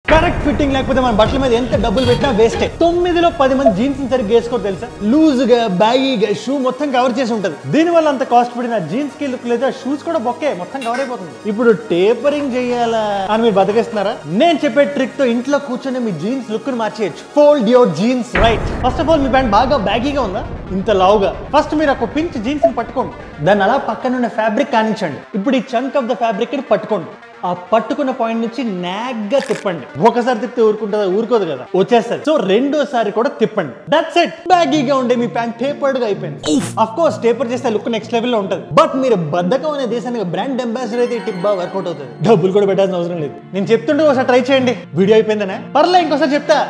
correct fitting లేకపోతే మన బట్టల మీద ఎంత డబ్బులు పెట్టినా వేస్టే తొమ్మిదిలో పది మంది జీన్స్ సరిగ్గా వేసుకోరు తెలుసా లూజ్ గా బ్యాగీగా షూ మొత్తం కవర్ చేసి ఉంటుంది దీని వల్ల అంత కాస్ట్ పడిన జీన్స్ కి లుక్ లేదా షూస్ కూడా బొక్కే మొత్తం కవర్ అయిపోతుంది ఇప్పుడు టేపరింగ్ చేయాలా అని మీరు బతికేస్తున్నారా నేను చెప్పే ట్రిక్ తో ఇంట్లో కూర్చొని మీ జీన్స్ లుక్ ని మార్చేయచ్చు fold your jeans right first of all మీ ప్యాంట్ బాగా బ్యాగీగా ఉందా ఇంత లావుగా ఫస్ట్ మీరు ఒక పించ్ జీన్స్ ని పట్టుకోండి దాన్ని అలా పక్కన ఉన్న ఫ్యాబ్రిక్ కానించండి ఇప్పుడు ఈ చంక్ ఆఫ్ ద ఫ్యాబ్రిక్ ని పట్టుకోండి ఆ పట్టుకున్న పాయింట్ నుంచి నాగ్గా తిప్పండి ఒకసారి తిప్పితే ఊరుకుంటుందా ఊరుకోదు కదా వచ్చేస్తుంది సో రెండోసారి కూడా తిప్పండి దట్స్ ఇట్ బ్యాగీగా ఉండే మీ ప్యాంట్ టేపర్డ్ గా అయిపోయింది అఫ్ కోర్స్ టేపర్ చేస్తే లుక్ నెక్స్ట్ లెవెల్ లో ఉంటుంది బట్ మీరు బద్దకం అనే దేశానికి బ్రాండ్ అంబాసిడర్ అయితే ఈ టిప్ బాగా వర్కౌట్ అవుతుంది డబ్బులు కూడా పెట్టాల్సిన అవసరం లేదు నేను చెప్తుంటే ఒకసారి ట్రై చేయండి వీడియో అయిపోయిందనే పర్లే ఇంకోసారి చెప్తా